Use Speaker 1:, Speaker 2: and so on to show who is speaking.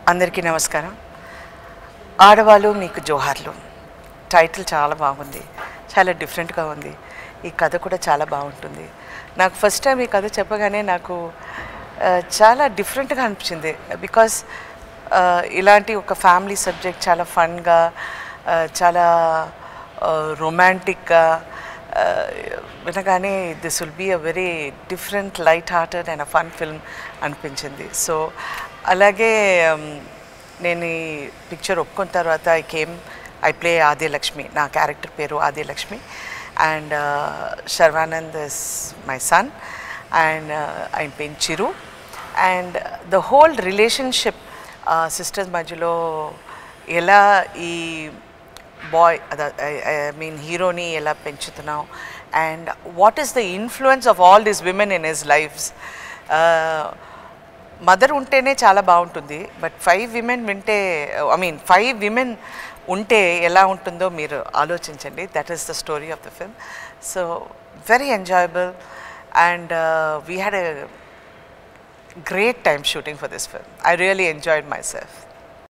Speaker 1: అందరికీ నమస్కారం ఆడవాళ్ళు మీకు జోహార్లు టైటిల్ చాలా బాగుంది చాలా డిఫరెంట్గా ఉంది ఈ కథ కూడా చాలా బాగుంటుంది నాకు ఫస్ట్ టైం ఈ కథ చెప్పగానే నాకు ఆ, చాలా డిఫరెంట్గా అనిపించింది బికాస్ ఇలాంటి ఒక ఫ్యామిలీ సబ్జెక్ట్ చాలా ఫన్గా చాలా రొమాంటిక్గా వినగానే this will be a very different light hearted and a fun film అనిపించింది సో అలాగే um, నేను ఈ పిక్చర్ ఒప్పుకున్న తర్వాత I came I play Adilakshmi నా క్యారెక్టర్ పేరు Adilakshmi and Sharwanand is my son and ఆయన పేరు Chiru and the whole relationship sisters మధ్యలో ఎలా ఈ బాయ్ ఐ మీన్ హీరోని ఎలా పెంచుతున్నాం and what is the influence of all these women in his lifes mother ఉంటేనే చాలా బాగుంటుంది బట్ ఫైవ్ విమెన్ వింటే ఐ మీన్ ఫైవ్ విమెన్ ఉంటే ఎలా ఉంటుందో మీరు ఆలోచించండి that is the story of the film so very enjoyable and we had a great time shooting for this film. I really enjoyed myself.